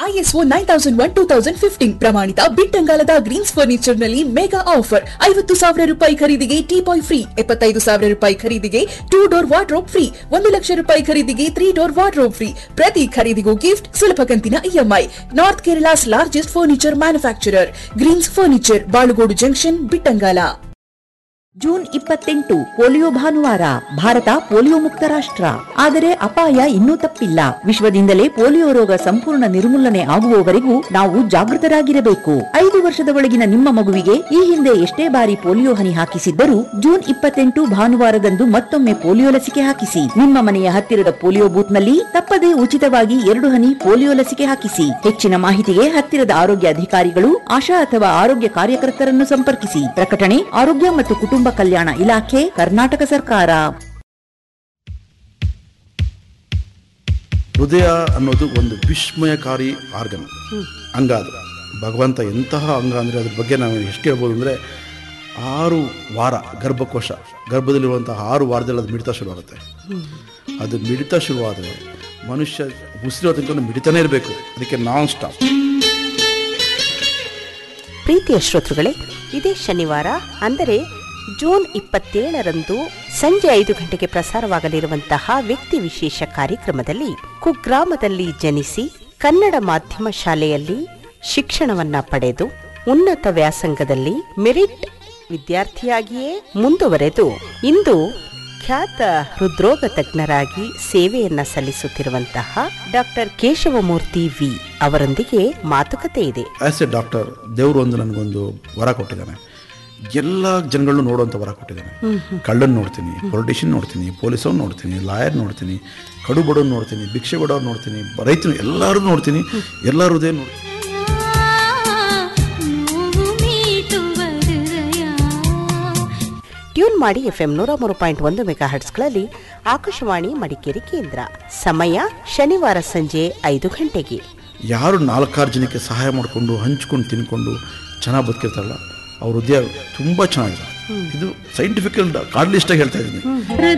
ISO nine thousand one two thousand fifteen ಪ್ರಮಾಣಿತ ಬಿಟ್ಟಂಗಾಲದ greens furniture ನಲ್ಲಿ ಮೆಗಾ ಆಫರ್ ಐವತ್ತು ಸಾವಿರ ರೂಪಾಯಿ ಖರೀದಿಗೆ ಟೀ ಬಾಯ್ ಫ್ರೀ ಎಪ್ಪತ್ತೈದು ಸಾವಿರ ರೂಪಾಯಿ ಖರೀದಿಗೆ ಟೂ ಡೋರ್ ವಾರ್ಡ್ರೋಬ್ ಫ್ರೀ ಒಂದು ಲಕ್ಷ ರೂಪಾಯಿ ಖರೀದಿಗೆ ತ್ರೀ ಡೋರ್ ವಾರ್ಡ್ರೋಬ್ ಫ್ರೀ ಪ್ರತಿ ಖರೀದಿಗೂ ಗಿಫ್ಟ್ ಸುಲಭ ಕಂತಿನ EMI north Kerala's largest furniture manufacturer greens furniture Balugodu junction Bittangala June ಇಪ್ಪತ್ತೆಂಟು ಪೋಲಿಯೋ ಭಾನುವಾರ ಭಾರತ ಪೋಲಿಯೋ ಮುಕ್ತ ರಾಷ್ಟ್ರ ಆದರೆ ಅಪಾಯ ಇನ್ನೂ ತಪ್ಪಿಲ್ಲ ವಿಶ್ವದಿಂದಲೇ ಪೋಲಿಯೋ ರೋಗ ಸಂಪೂರ್ಣ ನಿರ್ಮೂಲನೆ ಆಗುವವರೆಗೂ ನಾವು ಜಾಗೃತರಾಗಿರಬೇಕು ಐದು ವರ್ಷದ ಒಳಗಿನ ನಿಮ್ಮ ಮಗುವಿಗೆ ಈ ಹಿಂದೆ ಎಷ್ಟೇ ಬಾರಿ ಪೋಲಿಯೋ ಹನಿ ಹಾಕಿಸಿದ್ದರೂ ಜೂನ್ ಇಪ್ಪತ್ತೆಂಟು ಭಾನುವಾರದಂದು ಮತ್ತೊಮ್ಮೆ ಪೋಲಿಯೋ ಲಸಿಕೆ ಹಾಕಿಸಿ ನಿಮ್ಮ ಮನೆಯ ಹತ್ತಿರದ ಪೋಲಿಯೋ ಬೂತ್ನಲ್ಲಿ ತಪ್ಪದೇ ಉಚಿತವಾಗಿ ಎರಡು ಹನಿ ಪೋಲಿಯೋ ಲಸಿಕೆ ಹಾಕಿಸಿ ಹೆಚ್ಚಿನ ಮಾಹಿತಿಗೆ ಹತ್ತಿರದ ಆರೋಗ್ಯ ಅಧಿಕಾರಿಗಳು ಆಶಾ ಅಥವಾ ಆರೋಗ್ಯ ಕಾರ್ಯಕರ್ತರನ್ನು ಸಂಪರ್ಕಿಸಿ ಪ್ರಕಟಣೆ ಆರೋಗ್ಯ ಮತ್ತು ಕುಟುಂಬ ಕಲ್ಯಾಣ ಇಲಾಖೆ ಕರ್ನಾಟಕ ಸರ್ಕಾರ ಹೃದಯ ಅನ್ನೋದು ಒಂದು ವಿಸ್ಮಯಕಾರಿ ಆರ್ಗನ್ ಅಂಗ ಅದು ಭಗವಂತ ಎಂತಹ ಅಂಗ ಅಂದರೆ ಅದ್ರ ಬಗ್ಗೆ ನಾವು ಎಷ್ಟು ಹೇಳ್ಬೋದು ಅಂದರೆ ಆರು ವಾರ ಗರ್ಭಕೋಶ ಗರ್ಭದಲ್ಲಿರುವಂತಹ ಆರು ವಾರದಲ್ಲಿ ಅದು ಮಿಡಿತ ಶುರುವಾಗುತ್ತೆ ಅದು ಮಿಡಿತ ಶುರುವಾದರೆ ಮನುಷ್ಯ ಉಸಿರೋ ತನಕ ಮಿಡಿತಾನೇ ಇರಬೇಕು ಅದಕ್ಕೆ ನಾನ್ ಸ್ಟಾಪ್ ಪ್ರೀತಿಯ ಶ್ರೋತೃಗಳೇ ಇದೇ ಶನಿವಾರ ಅಂದರೆ ಜೂನ್ ಇಪ್ಪತ್ತೇಳರಂದು ಸಂಜೆ ಐದು ಗಂಟೆಗೆ ಪ್ರಸಾರವಾಗಲಿರುವಂತಹ ವ್ಯಕ್ತಿ ವಿಶೇಷ ಕಾರ್ಯಕ್ರಮದಲ್ಲಿ ಕುಗ್ರಾಮದಲ್ಲಿ ಜನಿಸಿ ಕನ್ನಡ ಮಾಧ್ಯಮ ಶಾಲೆಯಲ್ಲಿ ಶಿಕ್ಷಣವನ್ನ ಪಡೆದು ಉನ್ನತ ವ್ಯಾಸಂಗದಲ್ಲಿ ಮೆರಿಟ್ ವಿದ್ಯಾರ್ಥಿಯಾಗಿಯೇ ಮುಂದುವರೆದು ಇಂದು ಖ್ಯಾತ ಹೃದ್ರೋಗ ತಜ್ಞರಾಗಿ ಸೇವೆಯನ್ನ ಸಲ್ಲಿಸುತ್ತಿರುವಂತಹ ಡಾಕ್ಟರ್ ಕೇಶವಮೂರ್ತಿ ವಿ ಅವರೊಂದಿಗೆ ಮಾತುಕತೆ ಇದೆ ಆ್ಯಸ್ ಎ ಡಾಕ್ಟರ್ ದೇವರು ಒಂದು ನನಗೊಂದು ವರ ಕೊಟ್ಟಿದ್ದಾನೆ ಎಲ್ಲ ಜನಗಳನ್ನೂ ನೋಡುವಂಥ ವರ ಕೊಟ್ಟಿದ್ದಾನೆ ಕಳ್ಳನ್ ನೋಡ್ತೀನಿ ಪೊಲಿಟಿಷಿಯನ್ ನೋಡ್ತೀನಿ ಪೊಲೀಸವ್ನು ನೋಡ್ತೀನಿ ಲಾಯರ್ ನೋಡ್ತೀನಿ ಕಡು ಬಡವ್ನು ನೋಡ್ತೀನಿ ಭಿಕ್ಷೆ ಬಡವ್ರು ನೋಡ್ತೀನಿ ರೈತನು ಎಲ್ಲರೂ ನೋಡ್ತೀನಿ ಎಲ್ಲರದೇ ನೋಡ್ತೀನಿ ಟ್ಯೂನ್ ಮಾಡಿ ಎಫ್ಎಂ ನೂರ ಮೂರು ಪಾಯಿಂಟ್ ಒಂದು ಮೆಗಾ ಹರ್ಟ್ಸ್ಗಳಲ್ಲಿ ಆಕಾಶವಾಣಿ ಮಡಿಕೇರಿ ಕೇಂದ್ರ ಸಮಯ ಶನಿವಾರ ಸಂಜೆ ಐದು ಗಂಟೆಗೆ ಯಾರು ನಾಲ್ಕಾರು ಜನಕ್ಕೆ ಸಹಾಯ ಮಾಡಿಕೊಂಡು ಹಂಚ್ಕೊಂಡು ತಿನ್ಕೊಂಡು ಚೆನ್ನಾಗಿ ಬದುಕಿರ್ತಾರಲ್ಲ ಅವ್ರ ಹೃದಯ ತುಂಬ ಚೆನ್ನಾಗಿದೆ ಇದು ಸೈಂಟಿಫಿಕಲ್ ಕಾರ್ಡ್ಲಿಸ್ಟಾಗಿ ಹೇಳ್ತಾ ಇದ್ದೀನಿ